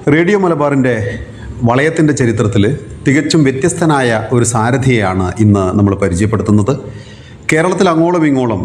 Radio മലബാറിൻ്റെ വളയത്തിൻ്റെ ചരിത്രത്തിൽ തികച്ചും വ്യത്യസ്തനായ ഒരു സാരഥിയെയാണ് ഇന്ന് നമ്മൾ പരിചയപ്പെടുത്തുന്നത് കേരളത്തിൽ അങ്ങോളം ഇങ്ങോളം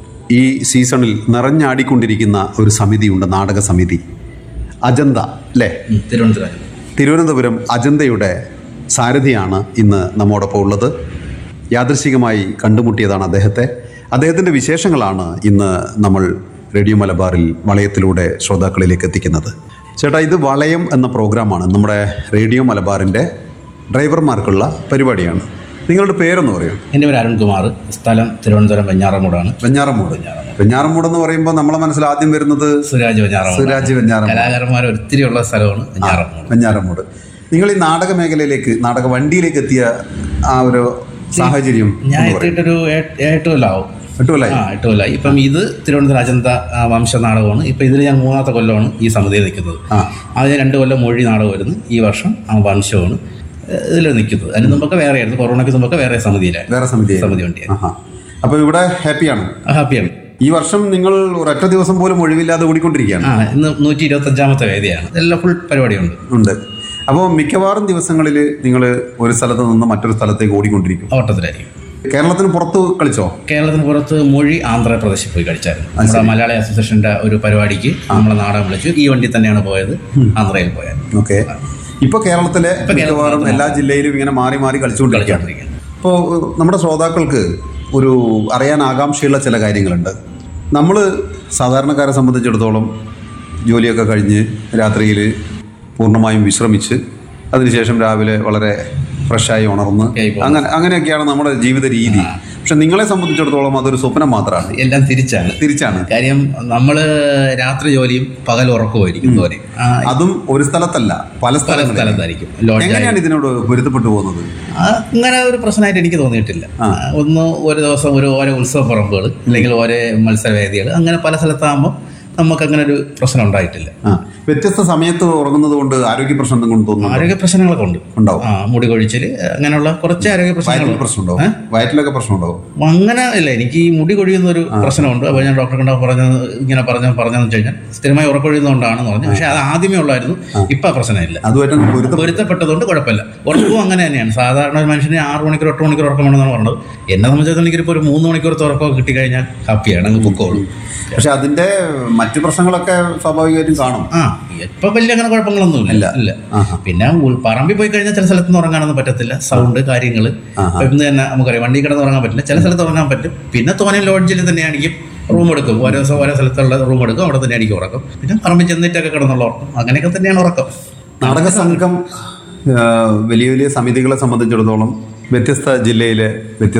ഈ സീസണിൽ നിറഞ്ഞാടിക്കൊണ്ടിരിക്കുന്ന ഒരു സമിതിയുണ്ട് നാടക സമിതി അജന്ത അല്ലേ ഉം, തിരുവനന്തപുരം തിരുവനന്തപുരം അജന്തയുടെ സാരഥിയാണ് ഇന്ന് നമ്മോടൊപ്പം ഉള്ളത് യാദൃശികമായി കണ്ടുമുട്ടിയതാണ് അദ്ദേഹത്തെ അദ്ദേഹത്തിൻ്റെ വിശേഷങ്ങളാണ് ഇന്ന് നമ്മൾ റേഡിയോ മലബാറിൽ വളയത്തിലൂടെ ശ്രോതാക്കളിലേക്ക് എത്തിക്കുന്നത് ചേട്ടാ ഇത് വളയം എന്ന പ്രോഗ്രാമാണ് നമ്മുടെ റേഡിയോ മലബാറിൻ്റെ ഡ്രൈവർമാർക്കുള്ള പരിപാടിയാണ് നിങ്ങളുടെ പേരെന്ന് പറയും എൻ്റെ പേര് അരുൺകുമാർ സ്ഥലം തിരുവനന്തപുരം വെഞ്ഞാറമൂടാണ് വെഞ്ഞാറമ്മൂട് വെഞ്ഞാറമ്മൂട് എന്ന് പറയുമ്പോൾ നമ്മളെ മനസ്സിൽ ആദ്യം വരുന്നത് സുരാജ് വെഞ്ഞാറമൂട് സുരാജ് വെഞ്ഞാറമ്മൂട് കലാകാരന്മാർ ഒത്തിരി ഉള്ള സ്ഥലമാണ് വെഞ്ഞാറമൂട് വെഞ്ഞാറമ്മൂട് നിങ്ങൾ ഈ നാടക മേഖലയിലേക്ക് നാടക വണ്ടിയിലേക്ക് എത്തിയ ആ ഒരു സാഹചര്യം ഞാൻ എത്തിയിട്ടൊരു ഏ- എട്ട് കൊല്ലമാവും കിട്ടുമല്ലേ ആ എട്ട് കൊല്ലമായി ഇപ്പം ഇത് തിരുവനന്തപുരം അജന്ത ആ, വംശ നാടകമാണ് ഇപ്പം ഇതിൽ ഞാൻ മൂന്നാമത്തെ കൊല്ലമാണ് ഈ സമിതിയിൽ നിൽക്കുന്നത് ആ ആദ്യം രണ്ട് കൊല്ലം മൊഴി നാടകമായിരുന്നു ഈ വർഷം ആ വംശമാണ് ഇതിൽ നിൽക്കുന്നത് അതിന് മുമ്പൊക്കെ വേറെയായിരുന്നു കൊറോണയ്ക്ക് മുമ്പൊക്കെ വേറെ സമിതിയിലായിരുന്നു വേറെ സമിതി സമിതി വണ്ടിയായിരുന്നു ആഹാ അപ്പൊ ഇവിടെ ഹാപ്പിയാണ് ഹാപ്പിയാണ് ഈ വർഷം നിങ്ങൾ ഒരൊറ്റ ദിവസം പോലും ഒഴിവില്ലാതെ ഓടിക്കൊണ്ടിരിക്കുകയാണ് ആ ഇന്ന് നൂറ്റി ഇരുപത്തഞ്ചാമത്തെ വേദിയാണ് എല്ലാം ഫുൾ പരിപാടിയുണ്ട് ഉണ്ട് അപ്പോൾ മിക്കവാറും ദിവസങ്ങളിൽ നിങ്ങൾ ഒരു സ്ഥലത്ത് നിന്ന് മറ്റൊരു സ്ഥലത്തേക്ക് ഓടിക്കൊണ്ടിരിക്കും ഓട്ടത്തിലായിരിക്കും കേരളത്തിന് പുറത്ത് കളിച്ചോ കേരളത്തിന് പുറത്ത് മൊഴി ആന്ധ്രാപ്രദേശിൽ പോയി കളിച്ചായിരുന്നു നമ്മുടെ മലയാളി അസോസിയേഷന്റെ ഒരു പരിപാടിക്ക് നമ്മളെ നാടകം വിളിച്ചു ഈ വണ്ടി തന്നെയാണ് പോയത് ആന്ധ്രയിൽ പോയത് ഓക്കെ ഇപ്പൊ കേരളത്തിലെ മിക്കവാറും എല്ലാ ജില്ലയിലും ഇങ്ങനെ മാറി മാറി കളിച്ചുകൊണ്ടിരിക്കുകയാണ് കളിച്ചുകൊണ്ടിരിക്കുകയാണ്. ഇപ്പോൾ നമ്മുടെ ശ്രോതാക്കൾക്ക് ഒരു അറിയാൻ ആകാംക്ഷയുള്ള ചില കാര്യങ്ങളുണ്ട് നമ്മൾ സാധാരണക്കാരെ സംബന്ധിച്ചിടത്തോളം ജോലിയൊക്കെ കഴിഞ്ഞ് രാത്രിയിൽ പൂർണ്ണമായും വിശ്രമിച്ച് അതിനുശേഷം രാവിലെ വളരെ ഫ്രഷായി ഉണർന്ന് ആയി പോകും. അങ്ങനെ അങ്ങനെയൊക്കെയാണ് നമ്മുടെ ജീവിത രീതി പക്ഷെ നിങ്ങളെ സംബന്ധിച്ചിടത്തോളം അതൊരു സ്വപ്നം മാത്രമാണ് എല്ലാം തിരിച്ചാണ് തിരിച്ചാണ് കാര്യം നമ്മൾ രാത്രി ജോലിയും പകൽ ഉറക്കമായിരിക്കും പോലെ ആ, അതും ഒരു സ്ഥലത്തല്ല പല പല സ്ഥലങ്ങളിൽ സ്ഥലത്തായിരിക്കും ലോഡ്ജ് എങ്ങനെയാണ് ഇതിനോട് പൊരുത്തപ്പെട്ടു പോകുന്നത് ആ, അങ്ങനെ ഒരു പ്രശ്നമായിട്ട് എനിക്ക് തോന്നിയിട്ടില്ല ഒന്ന് ഒരു ദിവസം ഒരു ഓരോ ഉത്സവ പറമ്പുകൾ അല്ലെങ്കിൽ ഓരോ മത്സരവേദികൾ അങ്ങനെ പല സ്ഥലത്താകുമ്പോൾ നമുക്ക് അങ്ങനെ ഒരു പ്രശ്നം ഉണ്ടായിട്ടില്ല ആ വ്യത്യസ്ത സമയത്ത് ഉറങ്ങുന്നത് കൊണ്ട് ആരോഗ്യ പ്രശ്നം കൊണ്ട് തോന്നുന്നു ആരോഗ്യ പ്രശ്നങ്ങളൊക്കെ ഉണ്ട് ഉണ്ടാവും ആ മുടി കൊഴിച്ചിൽ അങ്ങനെയുള്ള കുറച്ച് ആരോഗ്യ പ്രശ്നങ്ങൾ വയറ്റിൽ പ്രശ്നം ഉണ്ടാവും വയറ്റിലൊക്കെ പ്രശ്നം ഉണ്ടാവും അങ്ങനെ ഇല്ല എനിക്ക് ഈ മുടി കൊഴിയുന്ന ഒരു പ്രശ്നമുണ്ട് അപ്പോൾ ഞാൻ ഡോക്ടറെ കണ്ട പറഞ്ഞത് ഇങ്ങനെ പറഞ്ഞ പറഞ്ഞതെന്ന് വെച്ച് കഴിഞ്ഞാൽ സ്ഥിരമായി ഉറക്കൊഴിയുന്നതുകൊണ്ടാണെന്ന് പറഞ്ഞു പക്ഷേ അത് ആദ്യമേ ഉള്ളായിരുന്നു ഇപ്പം ആ പ്രശ്നമില്ല അതുമായിട്ട് പൊരുത്തം പൊരുത്തപ്പെട്ടതുകൊണ്ട് കുഴപ്പമില്ല ഉറക്കവും അങ്ങനെ തന്നെയാണ് സാധാരണ ഒരു മനുഷ്യന് ആറ് മണിക്കൂർ എട്ട് മണിക്കൂർ ഉറക്കം വേണമെന്നാണ് പറഞ്ഞത് എന്നെ സംബന്ധിച്ചിടത്തോളം എനിക്കിപ്പോൾ ഒരു മൂന്ന് മണിക്കൂറത്തെ ഉറക്കമൊക്കെ കിട്ടിക്കഴിഞ്ഞാൽ ഹാപ്പിയാണ് അങ്ങ് പൊക്കോളും പക്ഷെ അതിന്റെ മറ്റു പ്രശ്നങ്ങളൊക്കെ സ്വാഭാവികമായിട്ടും കാണും ആ ഇപ്പൊ വലിയ അങ്ങനെ കുഴപ്പങ്ങളൊന്നും ഇല്ല ഇല്ല ആഹാ. പിന്നെ ഉൾ- പറമ്പിൽ പോയി കഴിഞ്ഞാൽ ചില സ്ഥലത്ത് നിന്ന് ഉറങ്ങാനൊന്നും പറ്റത്തില്ല സൗണ്ട് കാര്യങ്ങൾ ഇപ്പൊ ഇന്ന് തന്നെ നമുക്കറിയാം വണ്ടി കിടന്ന് ഉറങ്ങാൻ പറ്റില്ല ചില സ്ഥലത്ത് ഉറങ്ങാൻ പറ്റും പിന്നെ തോനെ ലോഡ്ജിൽ തന്നെയാണെങ്കിൽ റൂം എടുക്കും ഓരോ ദിവസം ഓരോ സ്ഥലത്തുള്ള റൂം എടുക്കും അവിടെ തന്നെ ആയിരിക്കും ഉറക്കം പിന്നെ പറമ്പിൽ ചെന്നിട്ടൊക്കെ കിടന്നുള്ള ഉറക്കം അങ്ങനെയൊക്കെ തന്നെയാണ് ഉറക്കം നാടക സംഘം ആ, വലിയ വലിയ സമിതികളെ സംബന്ധിച്ചിടത്തോളം വ്യത്യസ്ത ജില്ലയിലെ വ്യത്യസ്ത